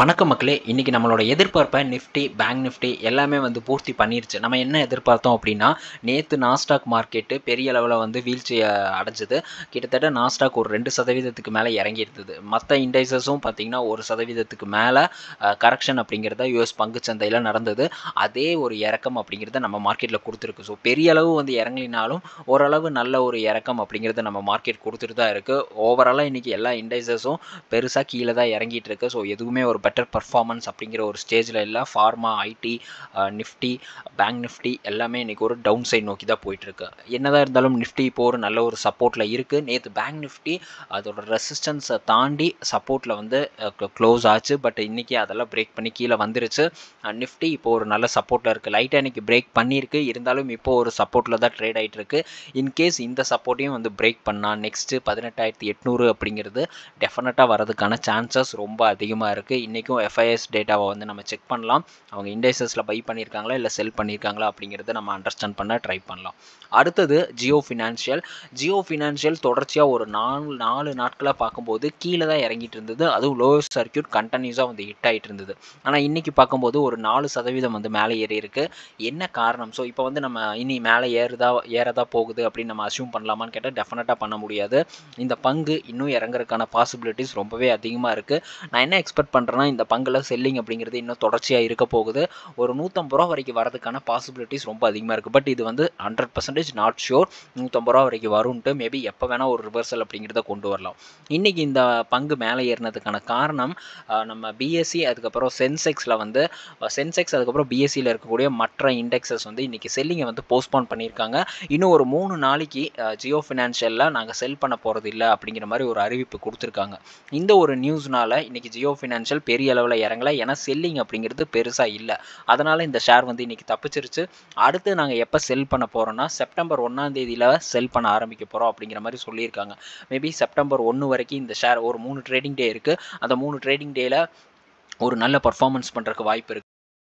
வணக்கம் மக்களே இன்றைக்கி நம்மளோட எதிர்பார்ப்பை நிஃப்டி பேங்க் நிஃப்டி எல்லாமே வந்து பூர்த்தி பண்ணிருச்சு நம்ம என்ன எதிர்பார்த்தோம் அப்படின்னா நேற்று நாஸ்டாக் மார்க்கெட்டு பெரிய அளவில் வந்து வீழ்ச்சியை அடைஞ்சது கிட்டத்தட்ட நாஸ்டாக் ஒரு ரெண்டு சதவீதத்துக்கு மேலே இறங்கி இருந்தது மற்ற இண்டைசஸும் பார்த்திங்கன்னா ஒரு சதவீதத்துக்கு மேலே கரெக்ஷன் அப்படிங்கிறத யூஎஸ் பங்கு சந்தையில் நடந்தது அதே ஒரு இறக்கம் அப்படிங்கிறத நம்ம மார்க்கெட்டில் கொடுத்துருக்கு ஸோ பெரிய அளவு வந்து இறங்கலினாலும் ஓரளவு நல்ல ஒரு இறக்கம் அப்படிங்கிறத நம்ம மார்க்கெட் கொடுத்துட்டு தான் இருக்குது ஓவராலாக இன்றைக்கி எல்லா இண்டைசஸும் பெருசாக கீழே தான் இறங்கிட்டு இருக்கு ஸோ எதுவுமே ஒரு பெட்டர் பர்ஃபார்மன்ஸ் அப்படிங்கிற ஒரு ஸ்டேஜில் இல்லை pharma IT Nifty bank Nifty எல்லாமே இன்றைக்கி ஒரு டவுன் சைட் நோக்கி தான் போயிட்டுருக்கு என்னதான் இருந்தாலும் நிஃப்டி இப்போ ஒரு நல்ல ஒரு சப்போர்ட்டில் இருக்குது நேற்று பேங்க் நிஃப்டி அதோட ரெசிஸ்டன்ஸை தாண்டி சப்போர்ட்டில் வந்து க்ளோஸ் ஆச்சு பட் இன்றைக்கி அதெல்லாம் பிரேக் பண்ணி கீழே வந்துருச்சு நிஃப்டி இப்போ ஒரு நல்ல சப்போர்ட்டில் இருக்குது லைட்டாக இன்றைக்கி பிரேக் பண்ணியிருக்கு இருந்தாலும் இப்போ ஒரு சப்போர்ட்டில் தான் ட்ரேட் ஆகிட்டு இருக்கு இன்கேஸ் இந்த சப்போர்ட்டையும் வந்து பிரேக் பண்ணால் நெக்ஸ்ட்டு பதினெட்டாயிரத்தி எட்நூறு அப்படிங்கிறது டெஃபினட்டாக வரதுக்கான சான்சஸ் ரொம்ப அதிகமாக இருக்குது இன்றைக்கும் எஃப்ஐஎஸ் டேட்டாவை வந்து நம்ம செக் பண்ணலாம் அவங்க இண்டெக்ஸஸில் பை பண்ணியிருக்காங்களா இல்லை செல் பண்ணியிருக்காங்களா அப்படிங்கிறத நம்ம அண்டர்ஸ்டாண்ட் பண்ண ட்ரை பண்ணலாம் அடுத்தது ஜியோ ஃபினான்ஷியல் ஜியோ ஃபினான்ஷியல் தொடர்ச்சியாக ஒரு நாலு நாலு நாட்களாக பார்க்கும்போது கீழே தான் இறங்கிட்டு இருந்தது அதுவும் லோயர் சர்க்கியூட் கண்டினியூஸாக வந்து ஹிட் ஆகிட்டு இருந்தது ஆனால் இன்றைக்கி பார்க்கும்போது ஒரு நாலு சதவீதம் வந்து மேலே ஏறி இருக்குது என்ன காரணம் ஸோ இப்போ வந்து நம்ம இனி மேலே ஏறுதா ஏறதா போகுது அப்படின்னு நம்ம அசியூம் பண்ணலாமான்னு கேட்டால் டெஃபினட்டாக பண்ண முடியாது இந்த பங்கு இன்னும் இறங்குறதுக்கான பாசிபிலிட்டிஸ் ரொம்பவே அதிகமாக இருக்குது நான் என்ன எக்ஸ்பெக்ட் பண்ணுறேன்னா இந்த பங்கில் செல்லிங் அப்படிங்கிறது இன்னும் தொடர்ச்சியாக இருக்க போகுது ஒரு நூற்றம்பது ரூபா வரைக்கும் வரதுக்கான பாசிபிலிட்டிஸ் ரொம்ப அதிகமாக இருக்குது பட் இது வந்து ஹண்ட்ரட் பர்சன்டேஜ் நாட் ஷியோர் நூற்றம்பது ரூபா வரைக்கும் வரும்ன்ட்டு மேபி எப்போ வேணால் ஒரு ரிவர்சல் அப்படிங்கிறத கொண்டு வரலாம் இன்றைக்கி இந்த பங்கு மேலே ஏறினதுக்கான காரணம் நம்ம பிஎஸ்சி அதுக்கப்புறம் சென்செக்ஸில் வந்து சென்செக்ஸ் அதுக்கப்புறம் பிஎஸ்சியில் இருக்கக்கூடிய மற்ற இண்டெக்ஸஸ் வந்து இன்றைக்கி செல்லிங்கை வந்து போஸ்ட்போன் பண்ணியிருக்காங்க இன்னும் ஒரு மூணு நாளைக்கு ஜியோ ஃபினான்ஷியலில் நாங்கள் செல் பண்ண போகிறது இல்லை அப்படிங்கிற மாதிரி ஒரு அறிவிப்பு கொடுத்துருக்காங்க இந்த ஒரு நியூஸ்னால் இன்றைக்கி ஜியோ ஃபினான்ஷியல் பெரிய அளவில் இறங்கலை ஏன்னா செல்லிங் அப்படிங்கிறது பெருசாக இல்லை அதனால் இந்த ஷேர் வந்து இன்றைக்கி தப்பிச்சிருச்சு அடுத்து நாங்கள் எப்போ செல் பண்ண போகிறோன்னா செப்டம்பர் ஒன்றாம் தேதியில் செல் பண்ண ஆரம்பிக்க போகிறோம் அப்படிங்கிற மாதிரி சொல்லியிருக்காங்க மேபி செப்டம்பர் ஒன்று வரைக்கும் இந்த ஷேர் ஒரு மூணு ட்ரேடிங் டே இருக்குது அந்த மூணு ட்ரேடிங் டேயில் ஒரு நல்ல பர்ஃபார்மன்ஸ் பண்ணுறதுக்கு வாய்ப்பு இருக்குது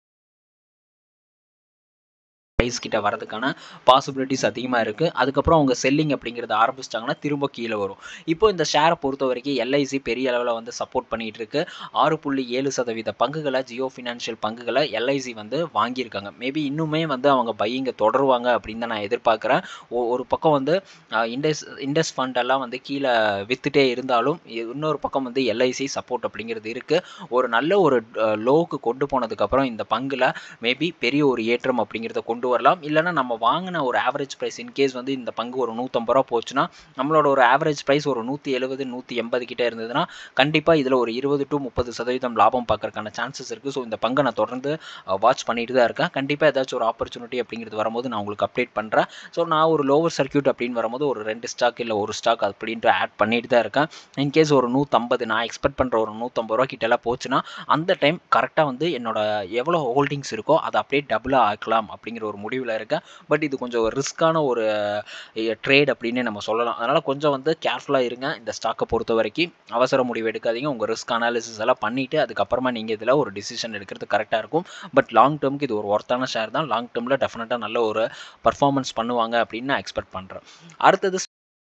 ப்ரைஸ் கிட்ட வரதுக்கான பாசிபிலிட்டிஸ் அதிகமாக இருக்குது அதுக்கப்புறம் அவங்க செல்லிங் அப்படிங்கிறத ஆரம்பிச்சிட்டாங்கன்னா திரும்ப கீழே வரும் இப்போ இந்த ஷேரை பொறுத்த வரைக்கும் எல்ஐசி பெரிய அளவில் வந்து சப்போர்ட் பண்ணிகிட்டு இருக்கு ஆறு புள்ளி ஏழு சதவீத பங்குகளை ஜியோ ஃபினான்ஷியல் பங்குகளை எல்ஐசி வந்து வாங்கியிருக்காங்க மேபி இன்னுமே வந்து அவங்க பையிங்க தொடருவாங்க அப்படின்னு தான் நான் எதிர்பார்க்குறேன் ஒரு பக்கம் வந்து இண்டஸ் இண்டஸ் ஃபண்ட் எல்லாம் வந்து கீழே வித்துட்டே இருந்தாலும் இன்னொரு பக்கம் வந்து எல்ஐசி சப்போர்ட் அப்படிங்கிறது இருக்குது ஒரு நல்ல ஒரு லோவுக்கு கொண்டு போனதுக்கப்புறம் இந்த பங்கில் மேபி பெரிய ஒரு ஏற்றம் அப்படிங்கிறத கொண்டு வரலாம் இல்லைனா நம்ம வாங்கின ஒரு ஆவரேஜ் ப்ரைஸ் இன்கேஸ் வந்து இந்த பங்கு ஒரு நூற்றம்பது ரூபா போச்சுன்னா நம்மளோட ஒரு ஆவரேஜ் ப்ரைஸ் ஒரு நூற்றி எழுபது நூற்றி எண்பது கிட்டே இருந்ததுன்னா கண்டிப்பாக இதில் ஒரு இருபது டு முப்பது சதவீதம் லாபம் பார்க்கறதுக்கான சான்சஸ் இருக்குது ஸோ இந்த பங்கை நான் தொடர்ந்து வாட்ச் பண்ணிட்டு தான் இருக்கேன் கண்டிப்பாக ஏதாச்சும் ஒரு ஆப்பர்ச்சுனிட்டி அப்படிங்கிறது வரும்போது நான் உங்களுக்கு அப்டேட் பண்ணுறேன் ஸோ நான் ஒரு லோவர் சர்க்கியூட் அப்படின்னு வரும்போது ஒரு ரெண்டு ஸ்டாக் இல்லை ஒரு ஸ்டாக் அப்படின்ட்டு ஆட் பண்ணிட்டு தான் இருக்கேன் இன்கேஸ் ஒரு நூற்றம்பது நான் எக்ஸ்பெக்ட் பண்ணுற ஒரு நூற்றம்பது ரூபா கிட்டலாம் போச்சுன்னா அந்த டைம் கரெக்டாக வந்து என்னோட எவ்வளோ ஹோல்டிங்ஸ் இருக்கோ அதை அப்படியே டபுளாக ஆக்கலாம் அப்படிங்கிற ஒரு முடிவில் இருக்கேன் பட் இது கொஞ்சம் ரிஸ்க்கான ஒரு ட்ரேட் அப்படின்னு நம்ம சொல்லலாம் அதனால் கொஞ்சம் வந்து கேர்ஃபுல்லாக இருங்க இந்த ஸ்டாக்கை பொறுத்த வரைக்கும் அவசர முடிவு எடுக்காதீங்க உங்கள் ரிஸ்க் அனாலிசிஸ் எல்லாம் பண்ணிவிட்டு அதுக்கப்புறமா நீங்கள் இதில் ஒரு டிசிஷன் எடுக்கிறது கரெக்டாக இருக்கும் பட் லாங் டேர்முக்கு இது ஒரு ஒர்த்தான ஷேர் தான் லாங் டேர்மில் டெஃபினட்டாக நல்ல ஒரு பர்ஃபார்மன்ஸ் பண்ணுவாங்க அப்படின்னு நான் எக்ஸ்பெக்ட் பண்ணுறேன் அடுத்தது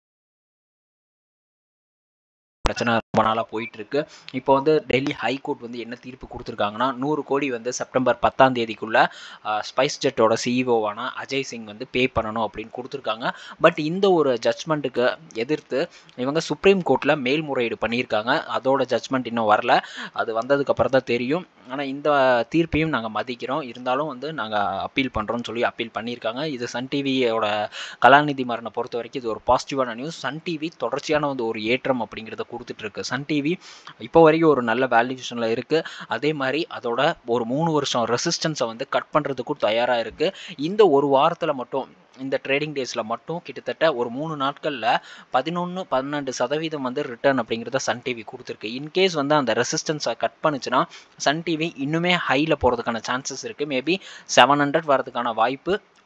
பிரச்சனை ரொம்ப நாளாக போயிட்டுருக்கு இப்போ வந்து டெல்லி ஹைகோர்ட் வந்து என்ன தீர்ப்பு கொடுத்துருக்காங்கன்னா நூறு கோடி வந்து செப்டம்பர் பத்தாம் தேதிக்குள்ளே ஸ்பைஸ் ஜெட்டோட சிஇஓவான அஜய் சிங் வந்து பே பண்ணணும் அப்படின்னு கொடுத்துருக்காங்க பட் இந்த ஒரு ஜட்ஜ்மெண்ட்டுக்கு எதிர்த்து இவங்க சுப்ரீம் கோர்ட்டில் மேல்முறையீடு பண்ணியிருக்காங்க அதோட ஜட்ஜ்மெண்ட் இன்னும் வரல அது வந்ததுக்கப்புறம் தான் தெரியும் ஆனால் இந்த தீர்ப்பையும் நாங்கள் மதிக்கிறோம் இருந்தாலும் வந்து நாங்கள் அப்பீல் பண்ணுறோம்னு சொல்லி அப்பீல் பண்ணியிருக்காங்க இது சன் டிவியோட கலாநிதி மரணை பொறுத்த வரைக்கும் இது ஒரு பாசிட்டிவான நியூஸ் சன் டிவி தொடர்ச்சியான வந்து ஒரு ஏற்றம் அப்படிங்கிறத கொடுத்துட்ருக்கு சன் டிவி இப்போ வரைக்கும் ஒரு நல்ல வேல்யூஷனில் இருக்குது அதே மாதிரி அதோட ஒரு மூணு வருஷம் ரெசிஸ்டன்ஸை வந்து கட் பண்ணுறதுக்கும் தயாராக இருக்குது இந்த ஒரு வாரத்தில் மட்டும் இந்த ட்ரேடிங் டேஸில் மட்டும் கிட்டத்தட்ட ஒரு மூணு நாட்களில் பதினொன்று பன்னெண்டு சதவீதம் வந்து ரிட்டர்ன் அப்படிங்கிறத சன் டிவி கொடுத்துருக்கு இன்கேஸ் வந்து அந்த ரெசிஸ்டன்ஸை கட் பண்ணுச்சுன்னா சன் டிவி இன்னுமே ஹையில் போகிறதுக்கான சான்சஸ் இருக்குது மேபி செவன் ஹண்ட்ரட் வரதுக்கான வாய்ப்பு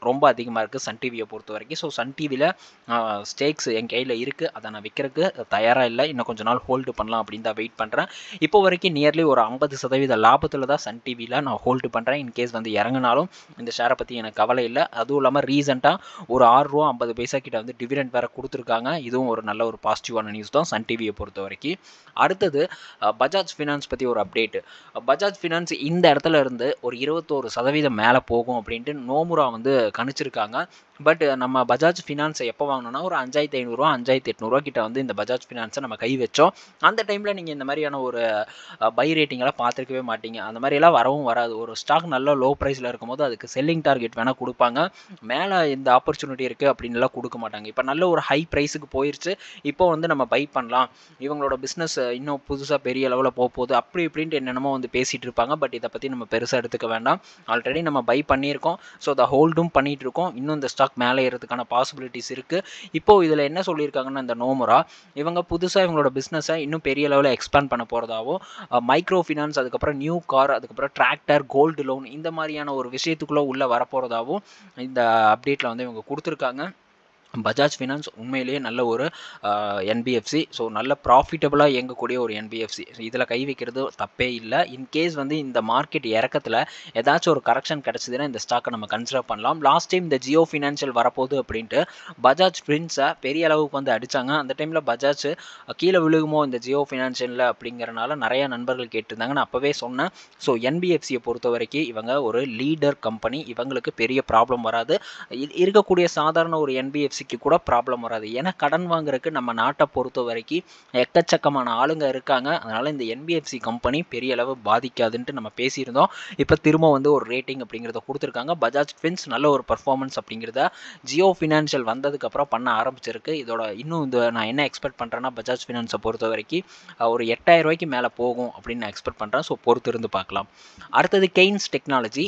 ரொம்ப அதிகமாக இருக்குது சன் டிவியை பொறுத்த வரைக்கும் ஸோ சன் டிவியில் ஸ்டேக்ஸ் என் கையில் இருக்குது அதை நான் விற்கிறதுக்கு தயாராக இல்லை இன்னும் கொஞ்ச நாள் ஹோல்டு பண்ணலாம் அப்படின்னு தான் வெயிட் பண்ணுறேன் இப்போ வரைக்கும் நியர்லி ஒரு ஐம்பது சதவீத லாபத்தில் தான் சன் டிவியில் நான் ஹோல்டு பண்ணுறேன் இன்கேஸ் வந்து இறங்கினாலும் இந்த ஷேரை பற்றி எனக்கு கவலை இல்லை அதுவும் இல்லாமல் ரீசெண்டாக ஒரு ஆறு ரூபா ஐம்பது பைசா கிட்ட வந்து டிவிடெண்ட் வேறு கொடுத்துருக்காங்க இதுவும் ஒரு நல்ல ஒரு பாசிட்டிவான நியூஸ் தான் சன் டிவியை பொறுத்த வரைக்கும் அடுத்தது பஜாஜ் ஃபினான்ஸ் பற்றி ஒரு அப்டேட்டு பஜாஜ் ஃபினான்ஸ் இந்த இடத்துல இருந்து ஒரு இருபத்தோரு சதவீதம் மேலே போகும் அப்படின்ட்டு நோமுரா வந்து கணிச்சிருக்காங்க பட் நம்ம பஜாஜ் ஃபினான்ஸை எப்போ வாங்கினோம்னா ஒரு அஞ்சாயிரத்தி ஐநூறுரூவா அஞ்சாயிரத்தி எட்நூறுவா கிட்ட வந்து இந்த பஜாஜ் ஃபினான்ஸை நம்ம கை வச்சோம் அந்த டைமில் நீங்கள் இந்த மாதிரியான ஒரு பை ரேட்டிங்கெல்லாம் பார்த்துருக்கவே மாட்டீங்க அந்த மாதிரியெல்லாம் வரவும் வராது ஒரு ஸ்டாக் நல்ல லோ ப்ரைஸில் இருக்கும்போது அதுக்கு செல்லிங் டார்கெட் வேணால் கொடுப்பாங்க மேலே இந்த ஆப்பர்ச்சுனிட்டி இருக்குது அப்படின்லாம் கொடுக்க மாட்டாங்க இப்போ நல்ல ஒரு ஹை ப்ரைஸுக்கு போயிடுச்சு இப்போ வந்து நம்ம பை பண்ணலாம் இவங்களோட பிஸ்னஸ் இன்னும் புதுசாக பெரிய லெவலில் போக போகுது அப்படி இப்படின்ட்டு என்னென்னமோ வந்து பேசிகிட்டு இருப்பாங்க பட் இதை பற்றி நம்ம பெருசாக எடுத்துக்க வேண்டாம் ஆல்ரெடி நம்ம பை பண்ணியிருக்கோம் ஸோ அதை ஹோல்டும் பண்ணிகிட்டு இருக்கோம் இன்னும் இந்த ஸ்டாக் மேலே ஏறதுக்கான பாசிபிலிட்டிஸ் இருக்குது இப்போது இதில் என்ன சொல்லியிருக்காங்கன்னா இந்த நோமுரா இவங்க புதுசாக இவங்களோட பிஸ்னஸை இன்னும் பெரிய லெவலில் எக்ஸ்பேண்ட் பண்ண போகிறதாவும் மைக்ரோ ஃபினான்ஸ் அதுக்கப்புறம் நியூ கார் அதுக்கப்புறம் டிராக்டர் கோல்டு லோன் இந்த மாதிரியான ஒரு விஷயத்துக்குள்ளே உள்ளே வரப்போகிறதாவும் இந்த அப்டேட்டில் வந்து இவங்க கொடுத்துருக்காங்க பஜாஜ் ஃபினான்ஸ் உண்மையிலேயே நல்ல ஒரு என்பிஎஃப்சி ஸோ நல்ல ப்ராஃபிட்டபுளாக இயங்கக்கூடிய ஒரு என்பிஎஃப்சி இதில் கை வைக்கிறது தப்பே இல்லை இன்கேஸ் வந்து இந்த மார்க்கெட் இறக்கத்தில் ஏதாச்சும் ஒரு கரெக்ஷன் கிடச்சிதுன்னா இந்த ஸ்டாக்கை நம்ம கன்சிடர் பண்ணலாம் லாஸ்ட் டைம் இந்த ஜியோ ஃபினான்ஷியல் வரப்போகுது அப்படின்ட்டு பஜாஜ் பிரின்ஸை பெரிய அளவுக்கு வந்து அடித்தாங்க அந்த டைமில் பஜாஜ் கீழே விழுகுமோ இந்த ஜியோ ஃபினான்ஷியலில் அப்படிங்கிறனால நிறைய நண்பர்கள் கேட்டிருந்தாங்க நான் அப்போவே சொன்னேன் ஸோ என்பிஎஃப்சியை பொறுத்த வரைக்கும் இவங்க ஒரு லீடர் கம்பெனி இவங்களுக்கு பெரிய ப்ராப்ளம் வராது இருக்கக்கூடிய சாதாரண ஒரு என்பிஎஃப்சிக்கு கூட ப்ராப்ளம் வராது ஏன்னா கடன் வாங்குறதுக்கு நம்ம நாட்டை பொறுத்த வரைக்கும் எக்கச்சக்கமான ஆளுங்க இருக்காங்க அதனால் இந்த என்பிஎஃப்சி கம்பெனி பெரிய அளவு பாதிக்காதுன்ட்டு நம்ம பேசியிருந்தோம் இப்போ திரும்ப வந்து ஒரு ரேட்டிங் அப்படிங்கிறத கொடுத்துருக்காங்க பஜாஜ் ஃபின்ஸ் நல்ல ஒரு பர்ஃபார்மன்ஸ் அப்படிங்கிறத ஜியோ ஃபினான்ஷியல் வந்ததுக்கப்புறம் பண்ண ஆரம்பிச்சிருக்கு இதோட இன்னும் இந்த நான் என்ன எக்ஸ்பெக்ட் பண்ணுறேன்னா பஜாஜ் ஃபினான்ஸை பொறுத்த வரைக்கும் ஒரு எட்டாயிரம் ரூபாய்க்கு மேலே போகும் அப்படின்னு நான் எக்ஸ்பெக்ட் பண்ணுறேன் ஸோ பொறுத்து இருந்து பார்க்கலாம் அடுத்தது கெய்ன்ஸ் டெக்னாலஜி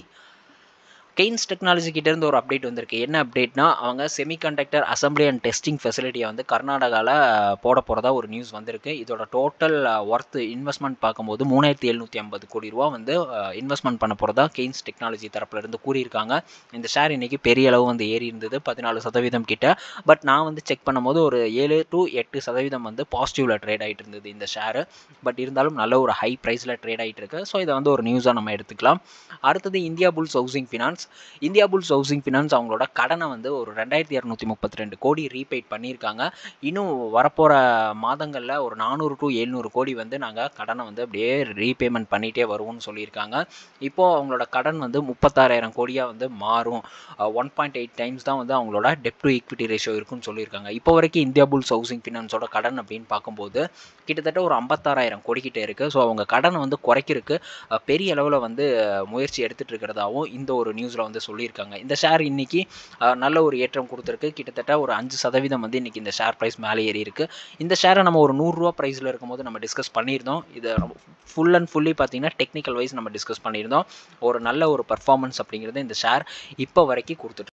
கெய்ன்ஸ் டெக்னாலஜி கிட்டேருந்து ஒரு அப்டேட் வந்திருக்கு என்ன அப்டேட்னா அவங்க செமிகண்டக்டர் அசம்பிளி அண்ட் டெஸ்டிங் ஃபெசிலிட்டியை வந்து கர்நாடகாவில் போட போகிறதா ஒரு நியூஸ் வந்திருக்கு இதோட டோட்டல் ஒர்த் இன்வெஸ்ட்மெண்ட் பார்க்கும்போது மூணாயிரத்தி எழுநூற்றி ஐம்பது கோடி ரூபா வந்து இன்வெஸ்ட்மெண்ட் பண்ண போகிறதா கெய்ன்ஸ் டெக்னாலஜி தரப்புலேருந்து கூறியிருக்காங்க இந்த ஷேர் இன்றைக்கி பெரிய அளவு வந்து ஏறி இருந்தது பதினாலு சதவீதம் கிட்ட பட் நான் வந்து செக் பண்ணும்போது ஒரு ஏழு டு எட்டு சதவீதம் வந்து பாசிட்டிவில் ட்ரேட் ஆகிட்டு இருந்தது இந்த ஷேரு பட் இருந்தாலும் நல்ல ஒரு ஹை ப்ரைஸில் ட்ரேட் ஆகிட்டு இருக்கு ஸோ இதை வந்து ஒரு நியூஸாக நம்ம எடுத்துக்கலாம் அடுத்தது India Bulls housing finance India Bulls housing finance அவங்களோட கடனை வந்து ஒரு ரெண்டாயிரத்தி இரநூத்தி முப்பத்தி ரெண்டு கோடி ரீபேட் பண்ணியிருக்காங்க இன்னும் வரப்போகிற மாதங்களில் ஒரு நானூறு டு எழுநூறு கோடி வந்து நாங்கள் கடனை வந்து அப்படியே ரீபேமெண்ட் பண்ணிகிட்டே வருவோம்னு சொல்லியிருக்காங்க இப்போது அவங்களோட கடன் வந்து முப்பத்தாறாயிரம் கோடியாக வந்து மாறும் ஒன் பாயிண்ட் எயிட் டைம்ஸ் தான் வந்து அவங்களோட டெப் டு ஈக்விட்டி ரேஷியோ இருக்குன்னு சொல்லியிருக்காங்க இப்போ வரைக்கும் இந்தியா புல்ஸ் ஹவுசிங் ஃபினான்ஸோட கடன் அப்படின்னு பார்க்கும்போது கிட்டத்தட்ட ஒரு ஐம்பத்தாறாயிரம் கோடி கிட்ட இருக்குது ஸோ அவங்க கடனை வந்து குறைக்கிறதுக்கு பெரிய அளவில் வந்து முயற்சி எடுத்துகிட்டு இருக்கிறதாவும் இந்த ஒரு நியூஸில் வந்து சொல்லியிருக்காங்க இந்த ஷேர் இன்னைக்கு நல்ல ஒரு ஏற்றம் கொடுத்துருக்கு கிட்டத்தட்ட ஒரு அஞ்சு சதவீதம் வந்து இன்னைக்கு இந்த ஷேர் ப்ரைஸ் மேலே ஏறி இருக்கு இந்த ஷேரை நம்ம ஒரு நூறுரூவா ப்ரைஸில் இருக்கும்போது நம்ம டிஸ்கஸ் பண்ணியிருந்தோம் இது ஃபுல் அண்ட் ஃபுல்லி பார்த்தீங்கன்னா டெக்னிக்கல் வைஸ் நம்ம டிஸ்கஸ் பண்ணியிருந்தோம் ஒரு நல்ல ஒரு பர்ஃபார்மன்ஸ் அப்படிங்கிறது இந்த ஷேர் இப்போ வரைக்கும் கொடுத்துட்டு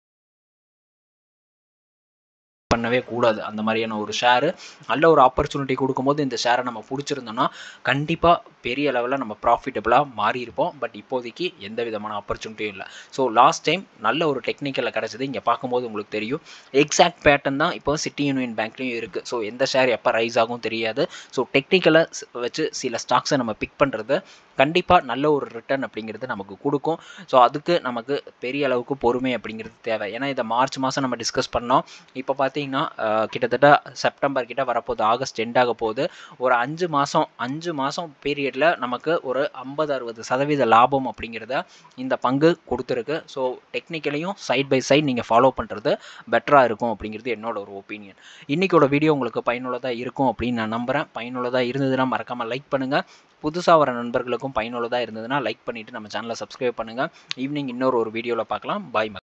பண்ணவே கூடாது அந்த மாதிரியான ஒரு ஷேரு நல்ல ஒரு ஆப்பர்ச்சுனிட்டி கொடுக்கும்போது இந்த ஷேரை நம்ம பிடிச்சிருந்தோம்னா கண்டிப்பாக பெரிய லெவலில் நம்ம ப்ராஃபிட்டபுளாக மாறி இருப்போம் பட் இப்போதைக்கு எந்த விதமான ஆப்பர்ச்சுனிட்டியும் இல்லை ஸோ லாஸ்ட் டைம் நல்ல ஒரு டெக்னிக்கலில் கிடச்சிது இங்கே பார்க்கும்போது உங்களுக்கு தெரியும் எக்ஸாக்ட் பேட்டர்ன் தான் இப்போ சிட்டி யூனியன் பேங்க்லேயும் இருக்குது ஸோ எந்த ஷேர் எப்போ ரைஸ் ஆகும் தெரியாது ஸோ டெக்னிக்கலை வச்சு சில ஸ்டாக்ஸை நம்ம பிக் பண்ணுறது கண்டிப்பாக நல்ல ஒரு ரிட்டர்ன் அப்படிங்கிறது நமக்கு கொடுக்கும் ஸோ அதுக்கு நமக்கு பெரிய அளவுக்கு பொறுமை அப்படிங்கிறது தேவை ஏன்னா இதை மார்ச் மாதம் நம்ம டிஸ்கஸ் பண்ணோம் இப்போ பார்த்தீங்கன்னா கிட்டத்தட்ட செப்டம்பர் கிட்ட வரப்போகுது ஆகஸ்ட் எண்ட் ஆக போகுது ஒரு அஞ்சு மாதம் அஞ்சு மாதம் பீரியடில் நமக்கு ஒரு ஐம்பது அறுபது சதவீத லாபம் அப்படிங்கிறத இந்த பங்கு கொடுத்துருக்கு ஸோ டெக்னிக்கலையும் சைட் பை சைட் நீங்கள் ஃபாலோ பண்ணுறது பெட்டராக இருக்கும் அப்படிங்கிறது என்னோட ஒரு ஒப்பீனியன் இன்றைக்கோட வீடியோ உங்களுக்கு பயனுள்ளதாக இருக்கும் அப்படின்னு நான் நம்புகிறேன் பயனுள்ளதாக இருந்ததுன்னா மறக்காமல் லைக் பண்ணுங்கள் புதுசாக வர நண்பர்களுக்கும் பயனுள்ளதாக இருந்ததுன்னா லைக் பண்ணிவிட்டு நம்ம சேனலை சப்ஸ்கிரைப் பண்ணுங்கள் ஈவினிங் இன்னொரு ஒரு வீடியோவில் பார்க்கலாம் பாய்